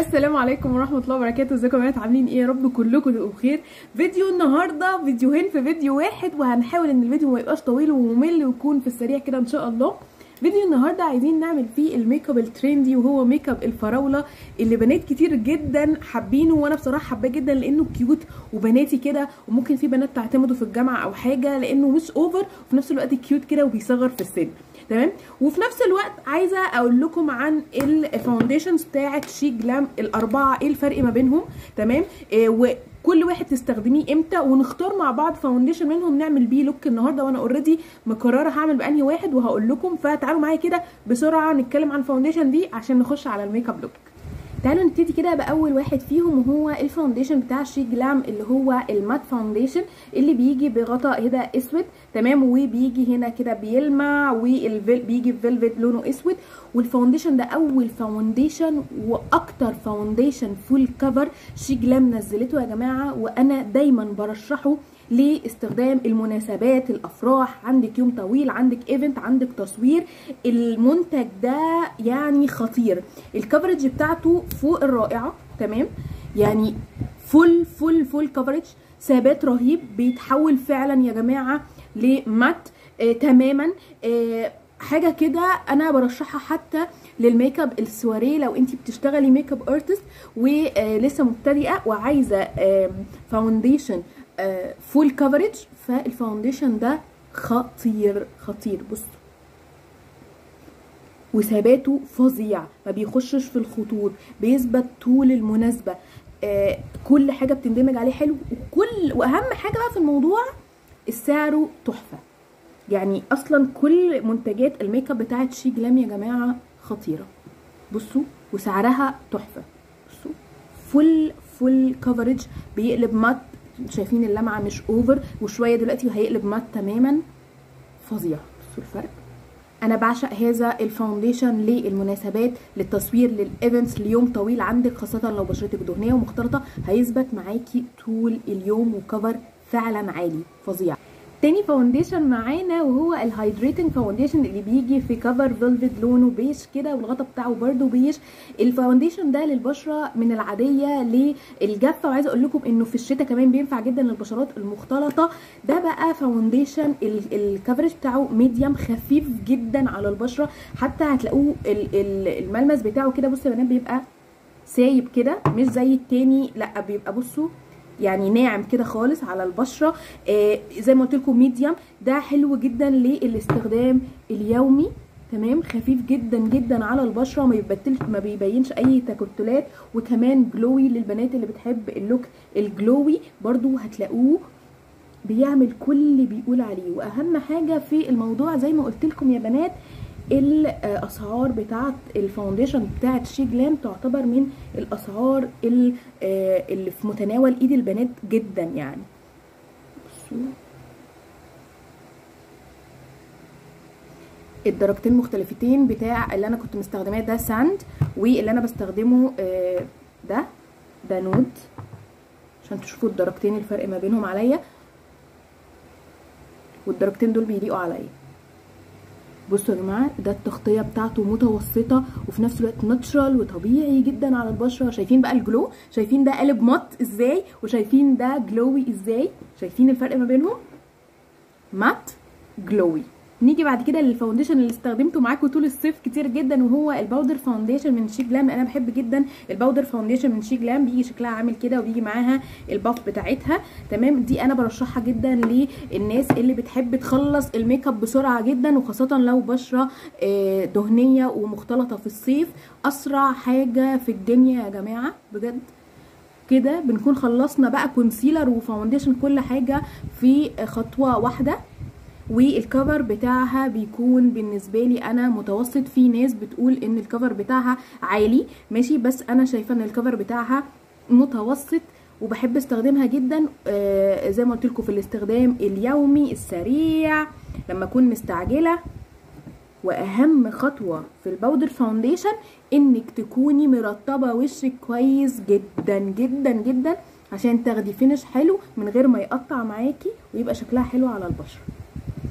السلام عليكم ورحمه الله وبركاته ازيكم يا بنات عاملين ايه يا رب كلكم تبقوا بخير فيديو النهارده فيديوهين في فيديو واحد وهنحاول ان الفيديو ما يبقاش طويل وممل ويكون في السريع كده ان شاء الله فيديو النهارده عايزين نعمل فيه الميك اب الترندي وهو ميك اب الفراوله اللي بنات كتير جدا حابينه وانا بصراحه حباه جدا لانه كيوت وبناتي كده وممكن في بنات تعتمده في الجامعه او حاجه لانه مش اوفر وفي نفس الوقت كيوت كده وبيصغر في السن تمام وفي نفس الوقت عايزه اقول لكم عن الفاونديشنز بتاعه شي جلام الاربعه ايه الفرق ما بينهم تمام إيه وكل واحد تستخدميه امتى ونختار مع بعض فاونديشن منهم نعمل بيه لوك النهارده وانا اوريدي مقرره هعمل بانهي واحد وهقول لكم فتعالوا معايا كده بسرعه نتكلم عن الفاونديشن دي عشان نخش على الميك اب لوك تعالوا نبتدي كده باول واحد فيهم وهو الفاونديشن بتاع شي جلام اللي هو المات فاونديشن اللي بيجي بغطاء هنا اسود تمام وبيجي هنا كده بيلمع وبيجي بفيلفت لونه اسود والفاونديشن ده اول فاونديشن واكتر فاونديشن فول كفر شي جلام نزلته يا جماعه وانا دايما برشحه لاستخدام المناسبات الافراح عندك يوم طويل عندك ايفنت عندك تصوير المنتج ده يعني خطير الكفرج بتاعته فوق الرائعه تمام يعني فول فول فول كفرج ثبات رهيب بيتحول فعلا يا جماعه لمات آه تماما آه حاجه كده انا برشحها حتى للميك اب السواريه لو انت بتشتغلي ميك اب ارتست ولسه مبتدئه وعايزه آه فاونديشن فول كفرج فالفاونديشن ده خطير خطير بصوا وثباته فظيع ما بيخشش في الخطوط بيثبت طول المناسبه آه كل حاجه بتندمج عليه حلو وكل واهم حاجه بقى في الموضوع سعره تحفه يعني اصلا كل منتجات الميك اب بتاعت شي جلام يا جماعه خطيره بصوا وسعرها تحفه بصوا فول فول كفرج بيقلب مات شايفين اللمعه مش اوفر وشويه دلوقتي هيقلب مات تماما فظيع بصوا الفرق انا بعشق هذا الفاونديشن للمناسبات للتصوير للايفنتس ليوم طويل عندك خاصه لو بشرتك دهنيه ومختلطه هيثبت معاكي طول اليوم وكفر فعلا عالي فظيع تاني فاونديشن معانا وهو الهايدريتنج فاونديشن اللي بيجي في كفر فيلفت لونه بيج كده والغطا بتاعه برده بيج الفاونديشن ده للبشره من العاديه للجافه وعايزه اقول لكم انه في الشتاء كمان بينفع جدا للبشرات المختلطه ده بقى فاونديشن الكفرج بتاعه ميديم خفيف جدا على البشره حتى هتلاقوه الملمس بتاعه كده بصوا يا بنات بيبقى سايب كده مش زي التاني لا بيبقى بصوا يعني ناعم كده خالص على البشره آه زي ما قلت لكم ميديم ده حلو جدا للاستخدام اليومي تمام خفيف جدا جدا على البشره ما بيبتلش ما بيبينش اي تكتلات وكمان جلوي للبنات اللي بتحب اللوك الجلوي برضو هتلاقوه بيعمل كل اللي بيقول عليه واهم حاجه في الموضوع زي ما قلت لكم يا بنات الاسعار بتاعه الفاونديشن بتاعه شي جلام تعتبر من الاسعار اللي في متناول ايد البنات جدا يعني بصوا الدرجتين مختلفتين بتاع اللي انا كنت مستخدماه ده ساند واللي انا بستخدمه ده ده نود عشان تشوفوا الدرجتين الفرق ما بينهم عليا والدرجتين دول بيليقوا عليا بصوا يا جماعه ده التغطيه بتاعته متوسطه وفي نفس الوقت ناتشرال وطبيعي جدا على البشره شايفين بقى الجلو شايفين ده قالب مات ازاي وشايفين ده جلوي ازاي شايفين الفرق ما بينهم مات جلوي نيجي بعد كده للفاونديشن اللي استخدمته معاكم طول الصيف كتير جدا وهو الباودر فاونديشن من شي جلام انا بحب جدا الباودر فاونديشن من شي جلام بيجي شكلها عامل كده وبيجي معاها الباف بتاعتها تمام دي انا برشحها جدا للناس اللي بتحب تخلص الميك اب بسرعه جدا وخاصه لو بشره دهنيه ومختلطه في الصيف اسرع حاجه في الدنيا يا جماعه بجد كده بنكون خلصنا بقى كونسيلر وفاونديشن كل حاجه في خطوه واحده والكفر بتاعها بيكون بالنسبه لي انا متوسط في ناس بتقول ان الكفر بتاعها عالي ماشي بس انا شايفه ان الكفر بتاعها متوسط وبحب استخدمها جدا آه زي ما قلت لكم في الاستخدام اليومي السريع لما اكون مستعجله واهم خطوه في الباودر فاونديشن انك تكوني مرطبه وشك كويس جدا جدا جدا عشان تاخدي فينش حلو من غير ما يقطع معاكي ويبقى شكلها حلو على البشره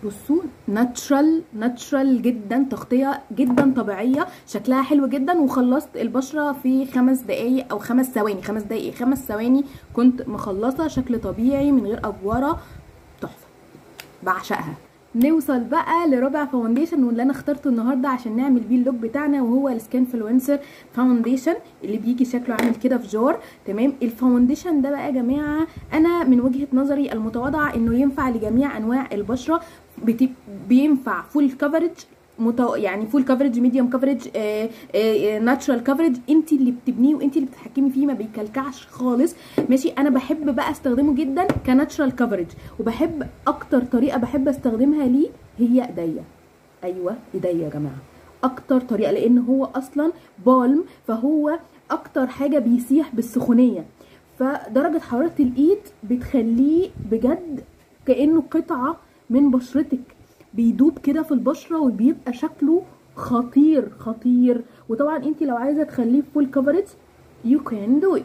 بصوا ناتشرال ناتشرال جدا تغطيه جدا طبيعيه شكلها حلو جدا وخلصت البشره في خمس دقايق او خمس ثواني خمس دقايق خمس ثواني كنت مخلصه شكل طبيعي من غير افوره تحفه بعشقها نوصل بقى لربع فاونديشن واللي انا اخترته النهارده عشان نعمل بيه اللوك بتاعنا وهو السكانفلونسر فاونديشن اللي بيجي شكله عامل كده في جار تمام الفاونديشن ده بقى يا جماعه انا من وجهه نظري المتواضعه انه ينفع لجميع انواع البشره بت... بينفع فول كفرج متو... يعني فول كفرج ميديوم كفرج ناتشرال كفرج انت اللي بتبنيه وانت اللي بتتحكمي فيه ما بيكلكعش خالص ماشي انا بحب بقى استخدمه جدا كناتشرال كفرج وبحب اكتر طريقه بحب استخدمها ليه هي ايديا ايوه ايديا يا جماعه اكتر طريقه لان هو اصلا بالم فهو اكتر حاجه بيسيح بالسخونيه فدرجه حراره الايد بتخليه بجد كانه قطعه من بشرتك بيدوب كده في البشره وبيبقى شكله خطير خطير وطبعا انت لو عايزه تخليه فول كفرج يو كان دو ات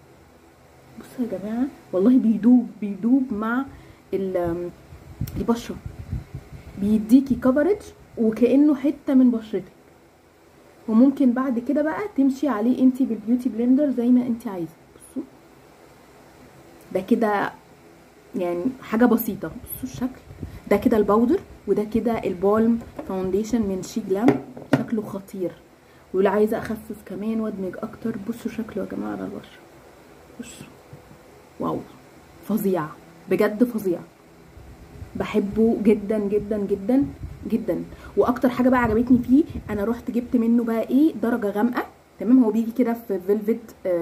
بصوا يا جماعه والله بيدوب بيدوب مع البشره بيديكي كفرج وكانه حته من بشرتك وممكن بعد كده بقى تمشي عليه انت بالبيوتي بلندر زي ما انت عايزه بصوا ده كده يعني حاجه بسيطه بصوا الشكل ده كده الباودر وده كده البالم فاونديشن من شي جلام شكله خطير واللي عايزه اخفف كمان وادمج اكتر بصوا شكله يا جماعه على البشره بصوا واو فظيع بجد فظيع بحبه جدا جدا جدا جدا واكتر حاجه بقى عجبتني فيه انا رحت جبت منه بقى ايه درجه غامقه تمام هو بيجي كده في فيلفت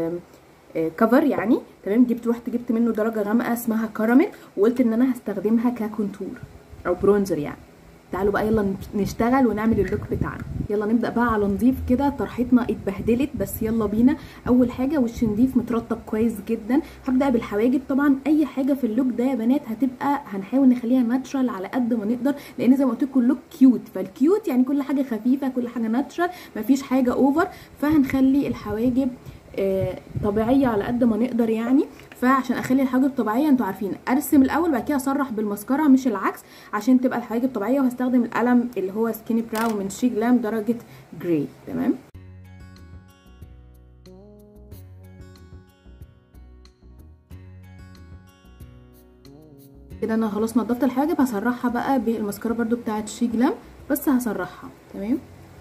كفر يعني تمام جبت رحت جبت منه درجه غامقه اسمها كراميل وقلت ان انا هستخدمها ككونتور او برونزر يعني تعالوا بقى يلا نشتغل ونعمل اللوك بتاعنا يلا نبدا بقى على نضيف كده طرحتنا اتبهدلت بس يلا بينا اول حاجه وش نضيف مترطب كويس جدا هبدا بالحواجب طبعا اي حاجه في اللوك ده يا بنات هتبقى هنحاول نخليها ناتشرال على قد ما نقدر لان زي ما قلت لكم اللوك كيوت فالكيوت يعني كل حاجه خفيفه كل حاجه ناتشرال مفيش حاجه اوفر فهنخلي الحواجب آه طبيعيه على قد ما نقدر يعني فعشان اخلي الحواجب طبيعيه انتوا عارفين ارسم الاول بعد كده اسرح بالمسكره مش العكس عشان تبقى الحواجب طبيعيه وهستخدم القلم اللي هو سكيني براو من شي جلام درجه جراي تمام كده انا خلاص نضفت الحواجب هسرحها بقى بالمسكره برده بتاعه شي جلام بس هسرحها تمام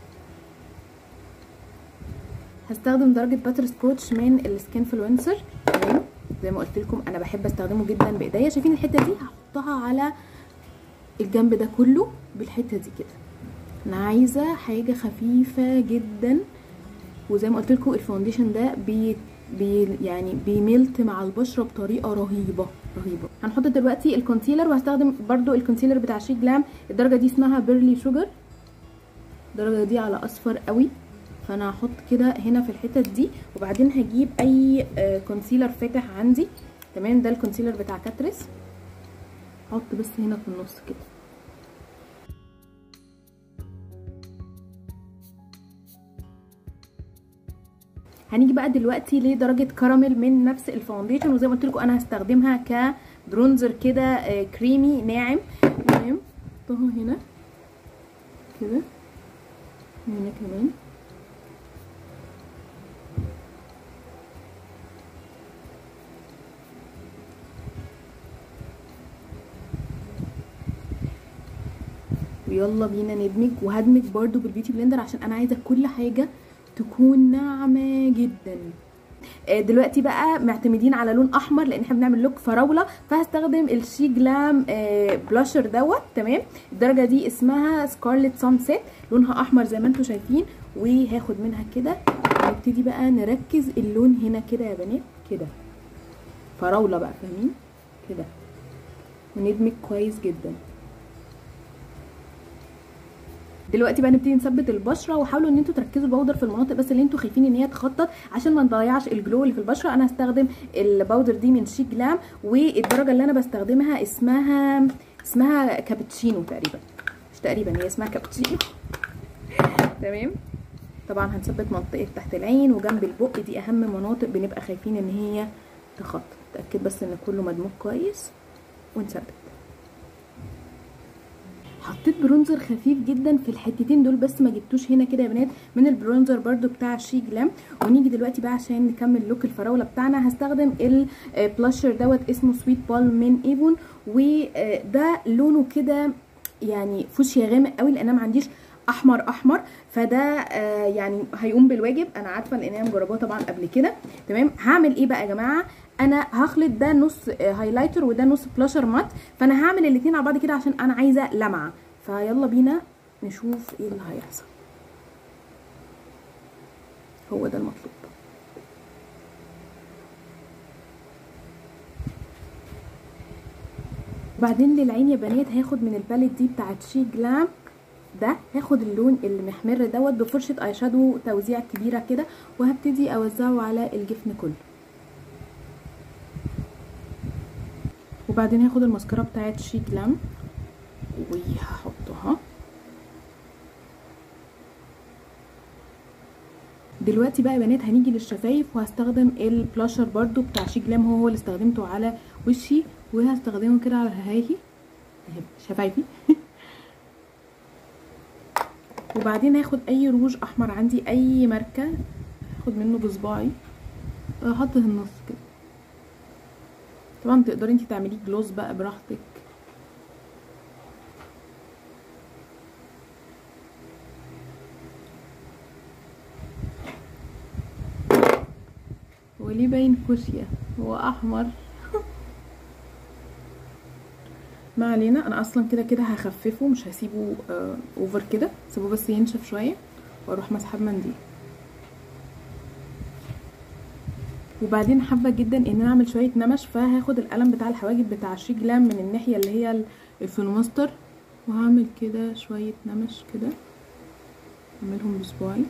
هستخدم درجه باتر سكوتش من السكينفلونسر تمام زي ما قلت لكم انا بحب استخدمه جدا بايديا شايفين الحته دي هحطها على الجنب ده كله بالحته دي كده انا عايزه حاجه خفيفه جدا وزي ما قلت لكم الفاونديشن ده بي بي يعني بيملت مع البشره بطريقه رهيبه رهيبه هنحط دلوقتي الكونسيلر وهستخدم برده الكونسيلر بتاع شي جلام الدرجه دي اسمها بيرلي شوجر الدرجه دي على اصفر قوي فانا هحط كده هنا في الحتت دي وبعدين هجيب اي آه كونسيلر فاتح عندي تمام ده الكونسيلر بتاع كاتريس احط بس هنا في النص كده هنيجي بقى دلوقتي لدرجه كراميل من نفس الفاونديشن وزي ما قلت لكم انا هستخدمها كبرونزر كده آه كريمي ناعم تمام احطها هنا كده هنا كمان ويلا بينا ندمج وهدمج برده بالبيوتي بلندر عشان انا عايزه كل حاجه تكون ناعمه جدا دلوقتي بقى معتمدين على لون احمر لان احنا بنعمل لوك فراوله فهستخدم الشي جلام بلاشر دوت تمام الدرجه دي اسمها سكارلت سانسيت لونها احمر زي ما انتم شايفين وهاخد منها كده ونبتدي بقى نركز اللون هنا كده يا بنات كده فراوله بقى فاهمين كده وندمج كويس جدا دلوقتي بقى نبتدي نثبت البشره وحاولوا ان انتوا تركزوا الباودر في المناطق بس اللي انتوا خايفين ان هي تخطط عشان ما نضيعش الجلو اللي في البشره انا هستخدم الباودر دي من شي جلام والدرجه اللي انا بستخدمها اسمها اسمها كابتشينو تقريبا مش تقريبا هي اسمها كابتشينو تمام طبعا هنثبت منطقه تحت العين وجنب البق دي اهم مناطق بنبقى خايفين ان هي تخطط اتاكد بس ان كله مدموج كويس ونثبت حطيت برونزر خفيف جدا في الحتتين دول بس ما جبتوش هنا كده يا بنات من البرونزر برده بتاع شي جلام ونيجي دلوقتي بقى عشان نكمل لوك الفراوله بتاعنا هستخدم البلاشر دوت اسمه سويت بال من ايفون وده لونه كده يعني فوشيا غامق قوي لان انا ما عنديش احمر احمر فده آه يعني هيقوم بالواجب انا عارفه لان انا مجرباه طبعا قبل كده تمام هعمل ايه بقى يا جماعه انا هخلط ده نص آه هايلايتر وده نص بلاشر مات فانا هعمل الاثنين على بعض كده عشان انا عايزه لمعه فيلا بينا نشوف ايه اللي هيحصل هو ده المطلوب وبعدين للعين يا بنات هاخد من الباليت دي بتاعت شي جلام ده هاخد اللون المحمر دوت بفرشه اي شادو توزيع كبيره كده وهبتدي اوزعه على الجفن كله وبعدين هاخد الماسكارا بتاعت شي جلام وهحطها دلوقتي بقى يا بنات هنيجي للشفايف وهستخدم البلاشر برضو بتاع شي جلام هو هو اللي استخدمته على وشي وهستخدمه كده على هاهي شفايفي وبعدين هاخد اي روج احمر عندي اي ماركه هاخد منه بصباعي احط في النص كده طبعا تقدري انتي تعمليه جلوز بقى براحتك هو ليه باين فوشيا هو احمر ما علينا انا اصلا كده كده هخففه مش هسيبه آه اوفر كده سيبه بس ينشف شويه واروح مسحه بمنديل وبعدين حابه جدا ان انا اعمل شويه نمش فهاخد القلم بتاع الحواجب بتاع شي جلام من الناحيه اللي هي الفينوماستر وهعمل كده شويه نمش كده اعملهم بصباعي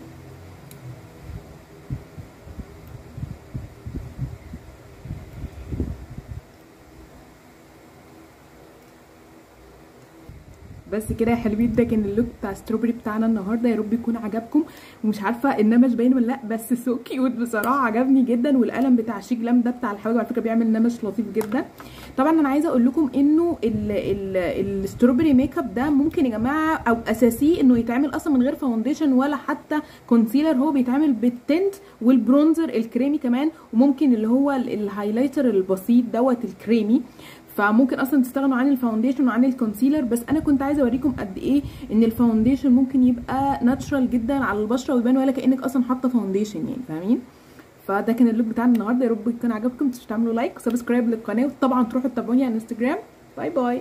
بس كده يا حلوين ده كان اللوك بتاع ستروبري بتاعنا النهارده يا رب يكون عجبكم ومش عارفه النمش باين ولا لا بس سو كيوت بصراحه عجبني جدا والقلم بتاع شي جلام ده بتاع الحواجب على فكره بيعمل نمش لطيف جدا طبعا انا عايزه اقول لكم انه الستروبري ميك اب ده ممكن يا جماعه او اساسي انه يتعمل اصلا من غير فاونديشن ولا حتى كونسيلر هو بيتعمل بالتنت والبرونزر الكريمي كمان وممكن اللي هو الهايلايتر البسيط دوت الكريمي فممكن اصلا تستغنوا عن الفاونديشن وعن الكونسيلر بس انا كنت عايزه اوريكم قد ايه ان الفاونديشن ممكن يبقى ناتشرال جدا على البشره ويبان ولا كانك اصلا حاطه فاونديشن يعني فاهمين فده كان اللوك بتاعنا النهارده يا رب يكون عجبكم تعملوا لايك وسبسكرايب للقناه وطبعا تروحوا تتابعوني على الانستجرام باي باي